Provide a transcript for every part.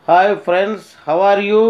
hi friends how are you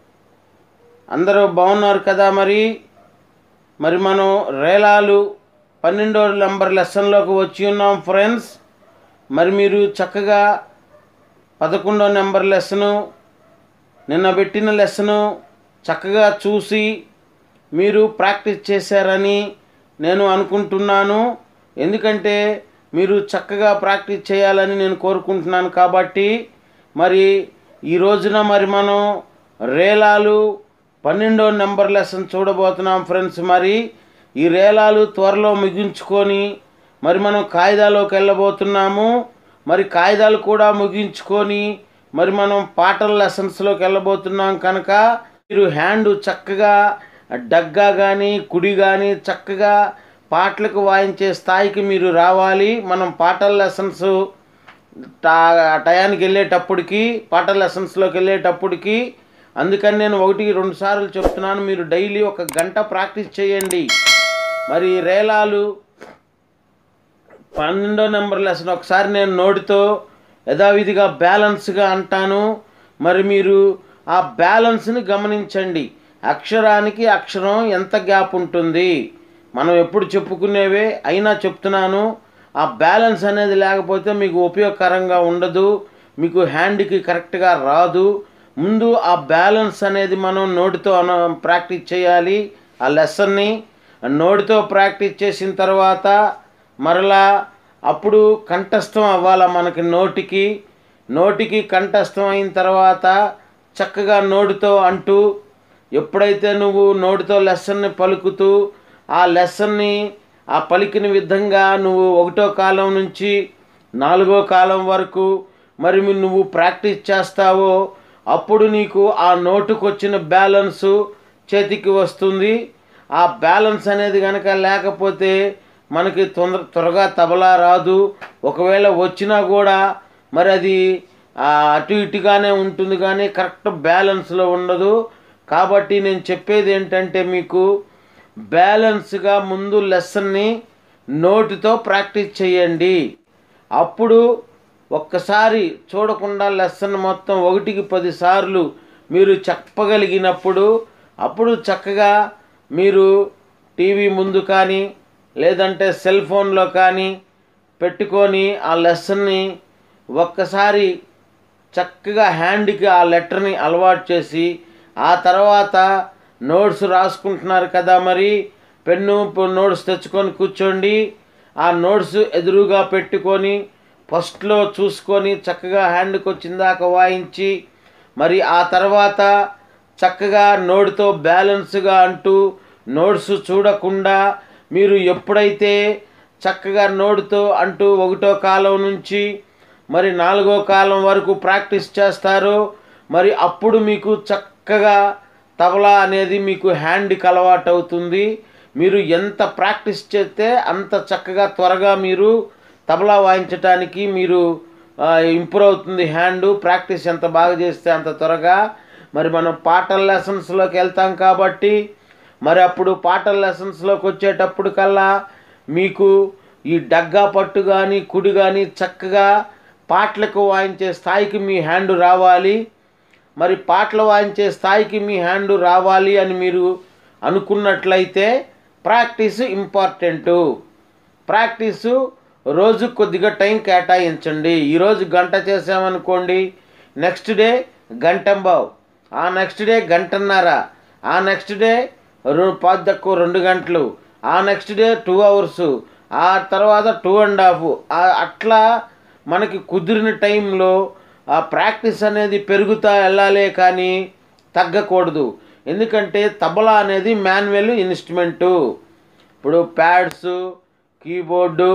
అందరూ బాగున్నారు కదా మరి మరి మనం రేలాలు పన్నెండో నెంబర్ లెసన్లోకి వచ్చి ఉన్నాం ఫ్రెండ్స్ మరి మీరు చక్కగా పదకొండో నెంబర్ లెసను నిన్న పెట్టిన లెసను చక్కగా చూసి మీరు ప్రాక్టీస్ చేశారని నేను అనుకుంటున్నాను ఎందుకంటే మీరు చక్కగా ప్రాక్టీస్ చేయాలని నేను కోరుకుంటున్నాను కాబట్టి మరి ఈ రోజున మరి మనం రేలాలు పన్నెండో నెంబర్ లెసన్ చూడబోతున్నాం ఫ్రెండ్స్ మరి ఈ రేలాలు త్వరలో ముగించుకొని మరి మనం కాయిదాలోకి వెళ్ళబోతున్నాము మరి కాయిదాలు కూడా ముగించుకొని మరి మనం పాటల లెసన్స్లోకి వెళ్ళబోతున్నాం కనుక మీరు హ్యాండ్ చక్కగా డగ్గా కానీ కుడి కానీ చక్కగా పాటలకు వాయించే స్థాయికి మీరు రావాలి మనం పాటల లెసన్స్ టా- టయానికి వెళ్ళేటప్పటికి పాటల లెసన్స్లోకి వెళ్ళేటప్పటికి అందుకని నేను ఒకటి రెండు సార్లు చెప్తున్నాను మీరు డైలీ ఒక గంట ప్రాక్టీస్ చేయండి మరి రేలాలు పన్నెండో నెంబర్ లెసన్ ఒకసారి నేను నోటితో యథావిధిగా బ్యాలెన్స్గా అంటాను మరి మీరు ఆ బ్యాలెన్స్ని గమనించండి అక్షరానికి అక్షరం ఎంత గ్యాప్ ఉంటుంది మనం ఎప్పుడు చెప్పుకునేవే అయినా చెప్తున్నాను ఆ బ్యాలెన్స్ అనేది లేకపోతే మీకు ఉపయోగకరంగా ఉండదు మీకు హ్యాండ్కి కరెక్ట్గా రాదు ముందు ఆ బ్యాలెన్స్ అనేది మనం నోటితో అన ప్రాక్టీస్ చేయాలి ఆ లెసన్ని నోటితో ప్రాక్టీస్ చేసిన తర్వాత మరలా అప్పుడు కంఠస్థం అవ్వాలా మనకి నోటికి నోటికి కంఠస్థం అయిన తర్వాత చక్కగా నోటితో అంటూ ఎప్పుడైతే నువ్వు నోటితో లెసన్ని పలుకుతూ ఆ లెసన్ని ఆ పలికిన విధంగా నువ్వు ఒకటో కాలం నుంచి నాలుగో కాలం వరకు మరి మీ- నువ్వు ప్రాక్టీస్ చేస్తావో అప్పుడు నీకు ఆ నోటుకు వచ్చిన బ్యాలెన్సు చేతికి వస్తుంది ఆ బ్యాలెన్స్ అనేది కనుక లేకపోతే మనకి తొందర త్వరగా తబలా రాదు ఒకవేళ వచ్చినా కూడా మరి అది ఆ, అటు ఇటుగానే ఉంటుంది కానీ కరెక్ట్ బ్యాలెన్స్లో ఉండదు కాబట్టి నేను చెప్పేది ఏంటంటే మీకు బ్యాలెన్స్గా ముందు లెసన్ని నోటితో ప్రాక్టీస్ చేయండి అప్పుడు ఒక్కసారి చూడకుండా లెసన్ మొత్తం ఒకటికి పది సార్లు మీరు చెప్పగలిగినప్పుడు అప్పుడు చక్కగా మీరు టీవీ ముందు కానీ లేదంటే సెల్ ఫోన్లో కానీ పెట్టుకొని ఆ లెసన్ని ఒక్కసారి చక్కగా హ్యాండ్కి ఆ లెటర్ని అలవాటు చేసి ఆ తర్వాత నోట్స్ రాసుకుంటున్నారు కదా మరి పెన్ను ప- నోట్స్ తెచ్చుకొని కూర్చోండి ఆ నోట్స్ ఎదురుగా పెట్టుకొని ఫస్ట్లో చూసుకొని చక్కగా హ్యాండ్కి వచ్చిందాక వాయించి మరి ఆ తర్వాత చక్కగా నోటితో బ్యాలెన్స్గా అంటూ నోట్స్ చూడకుండా మీరు ఎప్పుడైతే చక్కగా నోటితో అంటూ ఒకటో కాలం నుంచి మరి నాలుగో కాలం వరకు ప్రాక్టీస్ చేస్తారో మరి అప్పుడు మీకు చక్కగా తబలా అనేది మీకు హ్యాండ్కి అలవాటు అవుతుంది మీరు ఎంత ప్రాక్టీస్ చేస్తే అంత చక్కగా త్వరగా మీరు తబలా వాయించడానికి మీరు ఇంప్రూవ్ అవుతుంది హ్యాండ్ ప్రాక్టీస్ ఎంత బాగా చేస్తే అంత త్వరగా మరి మనం పాటల లెసన్స్లోకి వెళ్తాం కాబట్టి మరి అప్పుడు పాటల లెసన్స్లోకి వచ్చేటప్పుడు కల్లా మీకు ఈ డగ్గా పట్టు కానీ కుడి కానీ చక్కగా పాటలకు వాయించే స్థాయికి మీ హ్యాండ్ రావాలి మరి పాటలు వాయించే స్థాయికి మీ హ్యాండ్ రావాలి అని మీరు అనుకున్నట్లయితే ప్రాక్టీస్ ఇంపార్టెంటు ప్రాక్టీసు రోజు కొద్దిగా టైం కేటాయించండి ఈరోజు గంట చేసామనుకోండి నెక్స్ట్ డే గంటంబావు ఆ నెక్స్ట్ డే గంటన్నర ఆ నెక్స్ట్ డే రెండు పాతి తక్కువ రెండు గంటలు ఆ నెక్స్ట్ డే టూ అవర్స్ ఆ తర్వాత టూ అండ్ హాఫ్ అట్లా మనకి కుదిరిన టైంలో ఆ ప్రాక్టీస్ అనేది పెరుగుతా వెళ్ళాలే కానీ తగ్గకూడదు ఎందుకంటే తబలా అనేది మాన్యువల్ ఇన్స్ట్రుమెంటు ఇప్పుడు ప్యాడ్స్ కీబోర్డు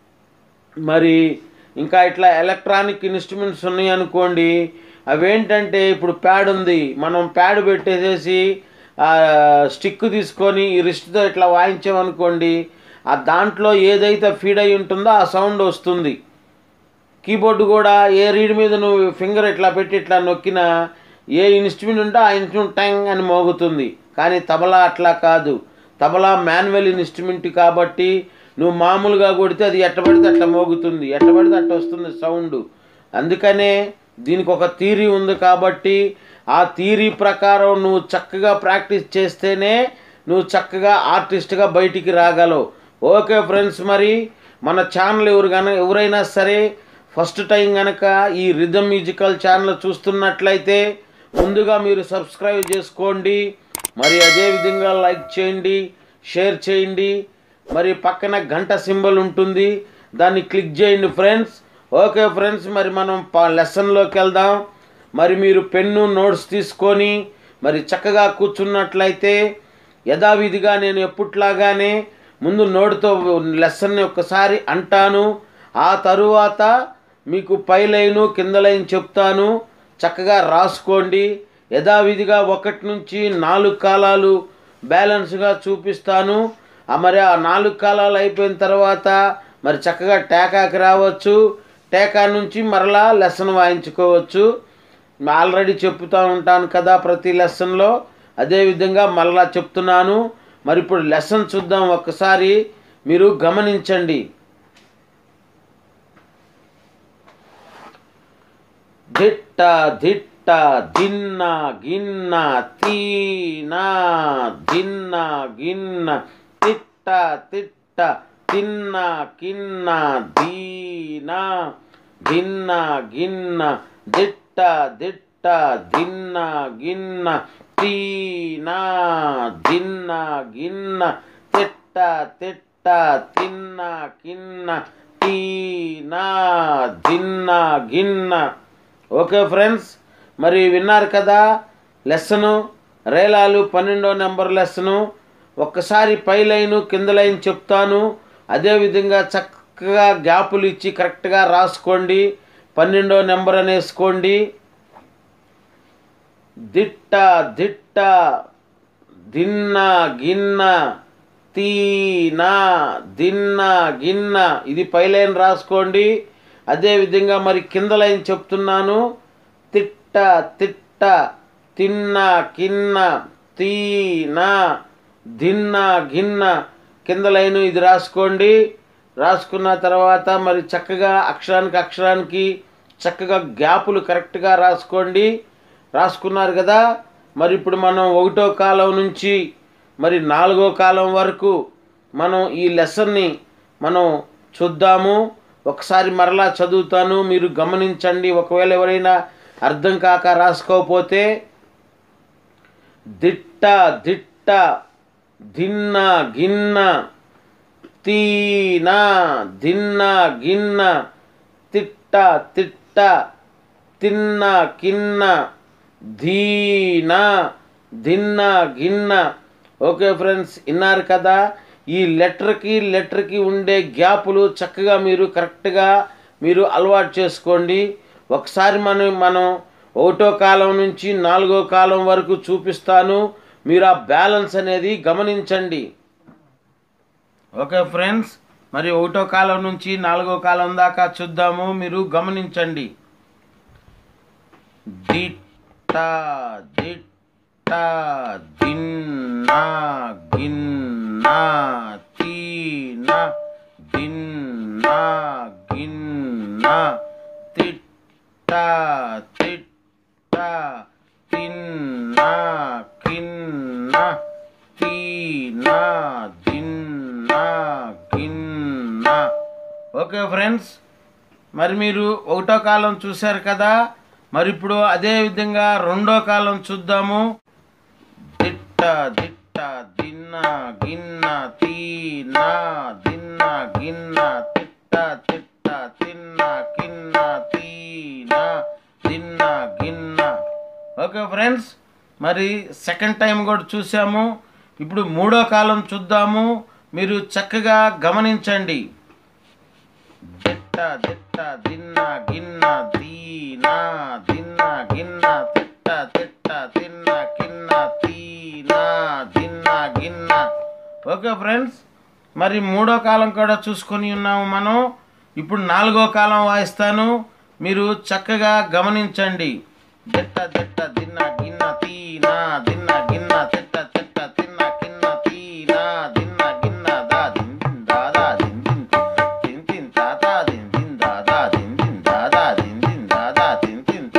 మరి ఇంకా ఇట్లా ఎలక్ట్రానిక్ ఇన్స్ట్రుమెంట్స్ ఉన్నాయి అనుకోండి అవేంటంటే ఇప్పుడు ప్యాడ్ ఉంది మనం ప్యాడ్ పెట్టేసేసి ఆ, స్టిక్ తీసుకొని ఈ రిస్ట్తో ఇట్లా వాయించామనుకోండి ఆ దాంట్లో ఏదైతే ఫీడ్ అయి ఉంటుందో ఆ సౌండ్ వస్తుంది కీబోర్డు కూడా ఏ రీడ్ మీద నువ్వు ఫింగర్ ఇట్లా పెట్టి ఇట్లా నొక్కినా ఏ ఇన్స్ట్రుమెంట్ ఉంటే ఆ ఇన్స్ట్రుమెంట్ టంగ్ అని మోగుతుంది కానీ తబలా అట్లా కాదు తబలా మాన్యువల్ ఇన్స్ట్రుమెంట్ కాబట్టి నువ్వు మామూలుగా కొడితే అది ఎట్టబడితే అట్లా మోగుతుంది ఎట్టబడితే అట్లా వస్తుంది సౌండ్ అందుకనే దీనికి ఒక థీరీ ఉంది కాబట్టి ఆ థీరీ ప్రకారం నువ్వు చక్కగా ప్రాక్టీస్ చేస్తేనే నువ్వు చక్కగా ఆర్టిస్ట్గా బయటికి రాగలవు ఓకే ఫ్రెండ్స్ మరి మన ఛానల్ ఎవరు కనుక ఎవరైనా సరే ఫస్ట్ టైం కనుక ఈ రిథమ్ మ్యూజికల్ ఛానల్ చూస్తున్నట్లయితే ముందుగా మీరు సబ్స్క్రైబ్ చేసుకోండి మరి అదేవిధంగా లైక్ చేయండి షేర్ చేయండి మరి పక్కన గంట సింబల్ ఉంటుంది దాన్ని క్లిక్ చేయండి ఫ్రెండ్స్ ఓకే ఫ్రెండ్స్ మరి మనం ప లెసన్లోకి వెళ్దాం మరి మీరు పెన్ను నోట్స్ తీసుకొని మరి చక్కగా కూర్చున్నట్లయితే యథావిధిగా నేను ఎప్పుట్లాగానే ముందు నోటితో లెసన్ని ఒక్కసారి అంటాను ఆ తరువాత మీకు పై లైను కింద లైన్ చెప్తాను చక్కగా రాసుకోండి యథావిధిగా ఒకటి నుంచి నాలుగు కాలాలు బ్యాలెన్స్గా చూపిస్తాను ఆ మరి ఆ నాలుగు కాలాలు అయిపోయిన తర్వాత మరి చక్కగా టేకాకి రావచ్చు టేకా నుంచి మరలా లెసన్ వాయించుకోవచ్చు ఆల్రెడీ చెప్తూ ఉంటాను కదా ప్రతి లెసన్లో అదేవిధంగా మరలా చెప్తున్నాను మరి ఇప్పుడు లెసన్ చూద్దాం ఒక్కసారి మీరు గమనించండి దిట్ట దిట్ట దిన్న గిన్న తీన దిన్న గిన్న తిట్ట తిట్ట తిన్న కిన్న దీన దిన్న గిన్న దిట్ట దిట్ట దిన్న గిన్న తీన దిన్న గిన్న తిట్ట తిట్ట తిన్న కిన్న తీన దిన్న గిన్న ఓకే ఫ్రెండ్స్ మరి విన్నారు కదా లెసను రేలాలు పన్నెండో నెంబర్ లెసను ఒక్కసారి పై లైను కింద లైన్ చెప్తాను అదేవిధంగా చక్కగా గ్యాపులు ఇచ్చి కరెక్ట్గా రాసుకోండి పన్నెండో నెంబర్ అనేసుకోండి దిట్ట దిట్ట దిన్న గిన్న తీన దిన్న గిన్న ఇది పై లైన్ రాసుకోండి అదేవిధంగా మరి కింద లైన్ చెప్తున్నాను తిట్ట తిట్ట తిన్న కిన్న తీన దిన్న గిన్న కింద లైను ఇది రాసుకోండి రాసుకున్న తర్వాత మరి చక్కగా అక్షరానికి అక్షరానికి చక్కగా గ్యాపులు కరెక్ట్గా రాసుకోండి రాసుకున్నారు కదా మరి ఇప్పుడు మనం ఒకటో కాలం నుంచి మరి నాలుగో కాలం వరకు మనం ఈ లెసన్ని మనం చూద్దాము ఒకసారి మరలా చదువుతాను మీరు గమనించండి ఒకవేళ ఎవరైనా అర్థం కాక రాసుకోకపోతే దిట్ట దిట్ట దిన్న గిన్న తీన దిన్న గిన్న తిట్ట తిట్ట తిన్న కిన్న ధీన దిన్న గిన్న ఓకే ఫ్రెండ్స్ విన్నారు కదా ఈ లెటర్కి లెటర్కి ఉండే గ్యాపులు చక్కగా మీరు కరెక్ట్గా మీరు అలవాటు చేసుకోండి ఒకసారి మనం మనం ఒకటో కాలం నుంచి నాలుగో కాలం వరకు చూపిస్తాను మీరు ఆ బ్యాలెన్స్ అనేది గమనించండి ఓకే ఫ్రెండ్స్ మరి ఒకటో కాలం నుంచి నాలుగో కాలం దాకా చూద్దాము మీరు గమనించండి దిట్ట దిట్ట దిన్న గిన్న తీన దిన్న గిన్న తిట్ట తిట్ట తిన్న కిన్న తీన దిన్న గిన్న ఓకే ఫ్రెండ్స్ మరి మీరు ఒకటో కాలం చూశారు కదా మరి ఇప్పుడు అదే విధంగా రెండో కాలం చూద్దాము దిట్ట దిట్ట దిన్న గిన్న తీన దిన్న గిన్న తిట్ట తిట్ట తిన్న కిన్న తీన దిన్న గిన్న ఓకే ఫ్రెండ్స్ మరి సెకండ్ టైం కూడా చూసాము ఇప్పుడు మూడో కాలం చూద్దాము మీరు చక్కగా గమనించండి దిట్ట దిట్ట దిన్న గిన్న దీన దిన్న గిన్న తిట్ట తిట్ట తిన్న కిన్న తీన దిన్న గిన్న ఓకే ఫ్రెండ్స్ మరి మూడో కాలం కూడా చూసుకొని ఉన్నాము మనం ఇప్పుడు నాలుగో కాలం వాయిస్తాను మీరు చక్కగా గమనించండి దిట్ట దిట్ట దిన్న గిన్న తీన దిన్న గిన్న తిట్ట తిట్ట తిన్న కిన్న తీన దిన్న గిన్న దా దిన్ దిన్ దా దా దిన్ దిన్ దిన్ దిన్ దా దా దిన్ దిన్ దా దా దిన్ దిన్ దా దా దిన్ దిన్ దా దా దిన్ దిన్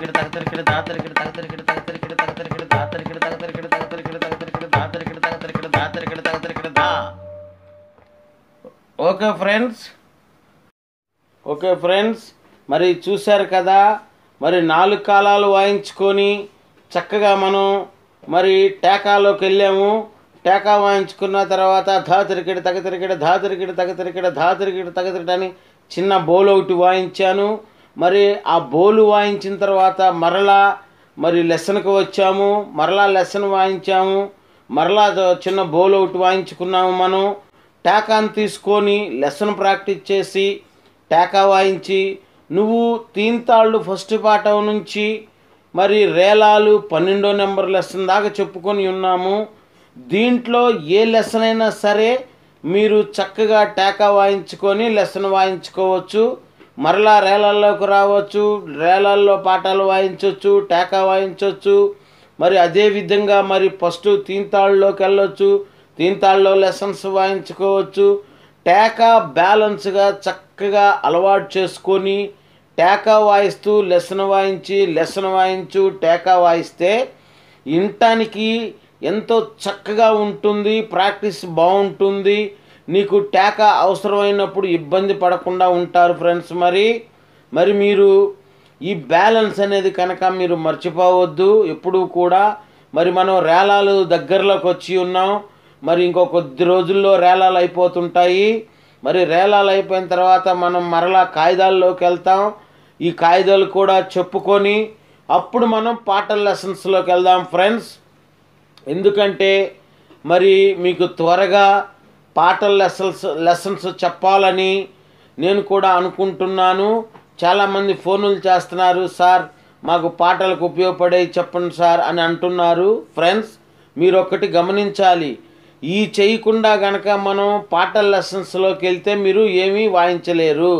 దాతరికిడ తగతరికిడ దాతరికిడ తగతరికిడ తగతరికిడ తగతరికిడ దాతరికిడ తగతరికిడ తగతరికిడ తగతరికిడ దాతరికిడ తగతరికిడ దాతరికిడ తగతరికిడ దా ఓకే ఫ్రెండ్స్ ఓకే ఫ్రెండ్స్ మరి చూశారు కదా మరి నాలుగు కాలాలు వాయించుకొని చక్కగా మనం మరి టేకాలోకి వెళ్ళాము టేకా వాయించుకున్న తర్వాత ధాతరికిడ తగతరికిడ ధాతరికిడ తగతరికిడ ధాతరికిడ తగతరికిడ అని చిన్న బోల్ ఒకటి వాయించాను మరి ఆ బోలు వాయించిన తర్వాత మరలా మరి లెసన్కి వచ్చాము మరలా లెసన్ వాయించాము మరలా ద- చిన్న బోల్ ఒకటి వాయించుకున్నాము మనం టేకాను తీసుకొని లెసన్ ప్రాక్టీస్ చేసి టేకా వాయించి నువ్వు తీన్తాళ్ళు ఫస్ట్ పాఠం నుంచి మరి రేలాలు పన్నెండో నెంబర్ లెసన్ దాకా చెప్పుకొని ఉన్నాము దీంట్లో ఏ లెసన్ అయినా సరే మీరు చక్కగా టేకా వాయించుకొని లెసన్ వాయించుకోవచ్చు మరలా రేలాల్లోకి రావచ్చు రేలాల్లో పాఠాలు వాయించవచ్చు టేకా వాయించవచ్చు మరి అదే విధంగా మరి ఫస్ట్ తీన్తాళ్ళలోకి వెళ్ళొచ్చు తీన్తాళ్ళలో లెసన్స్ వాయించుకోవచ్చు టేకా బ్యాలెన్స్గా చక్కగా అలవాటు చేసుకొని టేకా వాయిస్తూ లెసన్ వాయించి లెసన్ వాయించు టేకా వాయిస్తే వినటానికి ఎంతో చక్కగా ఉంటుంది ప్రాక్టీస్ బాగుంటుంది నీకు టేకా అవసరమైనప్పుడు ఇబ్బంది పడకుండా ఉంటారు ఫ్రెండ్స్ మరి మరి మీరు ఈ బ్యాలెన్స్ అనేది కనుక మీరు మర్చిపోవద్దు ఎప్పుడూ కూడా మరి మనం రేలాలు దగ్గరలోకి వచ్చి ఉన్నాం మరి ఇంకో కొద్ది రోజుల్లో రేలాలు అయిపోతుంటాయి మరి రేలాలు అయిపోయిన తర్వాత మనం మరలా కాగితాల్లోకి వెళ్తాం ఈ కాగితాలు కూడా చెప్పుకొని అప్పుడు మనం పాటల లెసన్స్లోకి వెళ్దాం ఫ్రెండ్స్ ఎందుకంటే మరి మీకు త్వరగా పాటల లెసన్స్ లెసన్స్ చెప్పాలని నేను కూడా అనుకుంటున్నాను చాలామంది ఫోనులు చేస్తున్నారు సార్ మాకు పాటలకు ఉపయోగపడే చెప్పండి సార్ అని అంటున్నారు ఫ్రెండ్స్ మీరు ఒక్కటి గమనించాలి ఈ చేయకుండా గనక మనం పాటల లెసన్స్లోకి వెళ్తే మీరు ఏమీ వాయించలేరు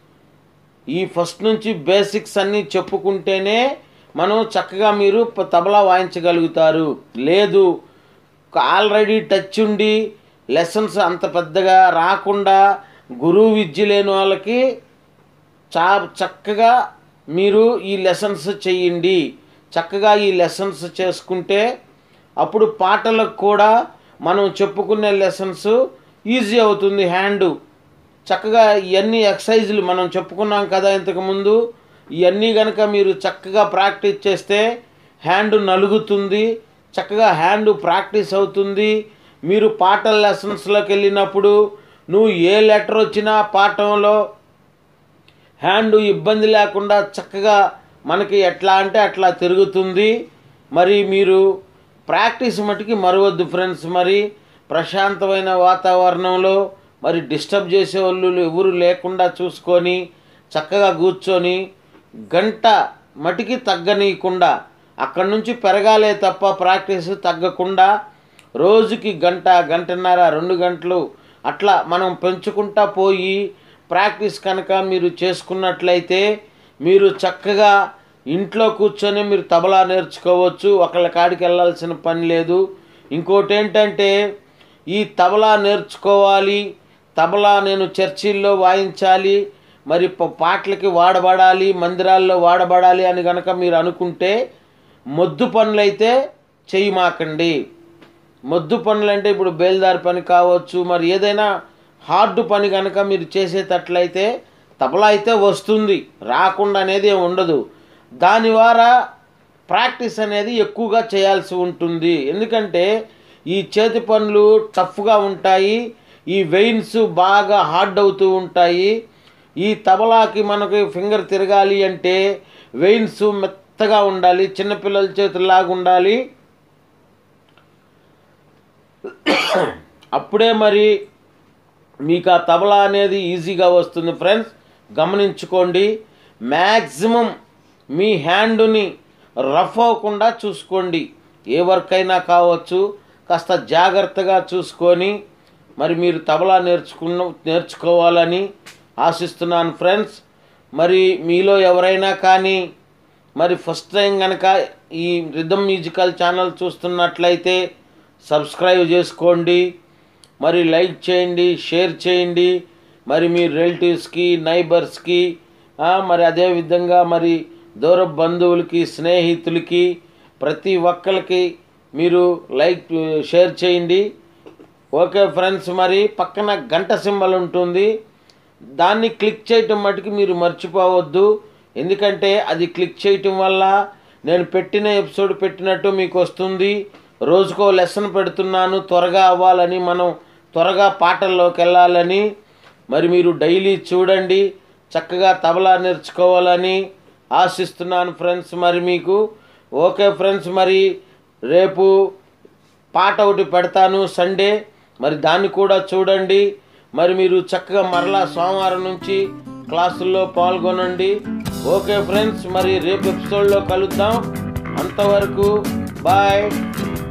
ఈ ఫస్ట్ నుంచి బేసిక్స్ అన్నీ చెప్పుకుంటేనే మనం చక్కగా మీరు ప- తబలా వాయించగలుగుతారు లేదు ఆల్రెడీ టచ్ ఉండి లెసన్స్ అంత పెద్దగా రాకుండా గురువు విద్య లేని వాళ్ళకి చా చక్కగా మీరు ఈ లెసన్స్ చెయ్యండి చక్కగా ఈ లెసన్స్ చేసుకుంటే అప్పుడు పాటలకు కూడా మనం చెప్పుకునే లెసన్స్ ఈజీ అవుతుంది హ్యాండు చక్కగా ఇవన్నీ ఎక్సర్సైజులు మనం చెప్పుకున్నాం కదా ఇంతకుముందు ఇవన్నీ కనుక మీరు చక్కగా ప్రాక్టీస్ చేస్తే హ్యాండ్ నలుగుతుంది చక్కగా హ్యాండ్ ప్రాక్టీస్ అవుతుంది మీరు పాటల లెసన్స్లోకి వెళ్ళినప్పుడు నువ్వు ఏ లెటర్ వచ్చినా పాఠంలో హ్యాండ్ ఇబ్బంది లేకుండా చక్కగా మనకి ఎట్లా అంటే అట్లా తిరుగుతుంది మరి మీరు ప్రాక్టీస్ మటుకి మరవద్దు ఫ్రెండ్స్ మరి ప్రశాంతమైన వాతావరణంలో మరి డిస్టర్బ్ చేసే వాళ్ళు ఎవరు లేకుండా చూసుకొని చక్కగా కూర్చొని గంట మటికి తగ్గనీయకుండా అక్కడి నుంచి పెరగాలే తప్ప ప్రాక్టీస్ తగ్గకుండా రోజుకి గంట గంటన్నర రెండు గంటలు అట్లా మనం పెంచుకుంటా పోయి ప్రాక్టీస్ కనుక మీరు చేసుకున్నట్లయితే మీరు చక్కగా ఇంట్లో కూర్చొని మీరు తబలా నేర్చుకోవచ్చు ఒకళ్ళ కాడికి వెళ్ళాల్సిన పని లేదు ఇంకోటి ఏంటంటే ఈ తబలా నేర్చుకోవాలి తబలా నేను చర్చిల్లో వాయించాలి మరి ప- పాటలకి వాడబడాలి మందిరాల్లో వాడబడాలి అని కనుక మీరు అనుకుంటే మొద్దు పనులైతే చేయమాకండి మొద్దు పనులు అంటే ఇప్పుడు బేల్దారి పని కావచ్చు మరి ఏదైనా హార్డ్ పని కనుక మీరు చేసేటట్లయితే తబలా అయితే వస్తుంది రాకుండా అనేది ఏమి ఉండదు దాని ద్వారా ప్రాక్టీస్ అనేది ఎక్కువగా చేయాల్సి ఉంటుంది ఎందుకంటే ఈ చేతి పనులు టఫ్గా ఉంటాయి ఈ వెయిన్స్ బాగా హార్డ్ అవుతూ ఉంటాయి ఈ తబలాకి మనకి ఫింగర్ తిరగాలి అంటే వెయిన్స్ మెత్తగా ఉండాలి చిన్నపిల్లల చేతుల్లాగా ఉండాలి అప్పుడే మరి మీకు ఆ తబలా అనేది ఈజీగా వస్తుంది ఫ్రెండ్స్ గమనించుకోండి మ్యాక్సిమం మీ హ్యాండ్ని రఫ్ అవ్వకుండా చూసుకోండి ఏ వర్క్ అయినా కావచ్చు కాస్త జాగ్రత్తగా చూసుకొని మరి మీరు తబలా నేర్చుకున్న నేర్చుకోవాలని ఆశిస్తున్నాను ఫ్రెండ్స్ మరి మీలో ఎవరైనా కానీ మరి ఫస్ట్ టైం కనుక ఈ రిథమ్ మ్యూజికల్ ఛానల్ చూస్తున్నట్లయితే సబ్స్క్రైబ్ చేసుకోండి మరి లైక్ చేయండి షేర్ చేయండి మరి మీ రిలేటివ్స్కి నైబర్స్కి మరి అదే విధంగా మరి దూర బంధువులకి స్నేహితులకి ప్రతి ఒక్కరికి మీరు లైక్ షేర్ చేయండి ఓకే ఫ్రెండ్స్ మరి పక్కన గంట సింబల్ ఉంటుంది దాన్ని క్లిక్ చేయటం మటుకు మీరు మర్చిపోవద్దు ఎందుకంటే అది క్లిక్ చేయటం వల్ల నేను పెట్టిన ఎపిసోడ్ పెట్టినట్టు మీకు వస్తుంది రోజుకో లెసన్ పెడుతున్నాను త్వరగా అవ్వాలని మనం త్వరగా పాటల్లోకి వెళ్ళాలని మరి మీరు డైలీ చూడండి చక్కగా తబలా నేర్చుకోవాలని ఆశిస్తున్నాను ఫ్రెండ్స్ మరి మీకు ఓకే ఫ్రెండ్స్ మరి రేపు పాట ఒకటి పెడతాను సండే మరి దాన్ని కూడా చూడండి మరి మీరు చక్కగా మరలా సోమవారం నుంచి క్లాసుల్లో పాల్గొనండి ఓకే ఫ్రెండ్స్ మరి రేపు ఎపిసోడ్లో కలుద్దాం అంతవరకు బాయ్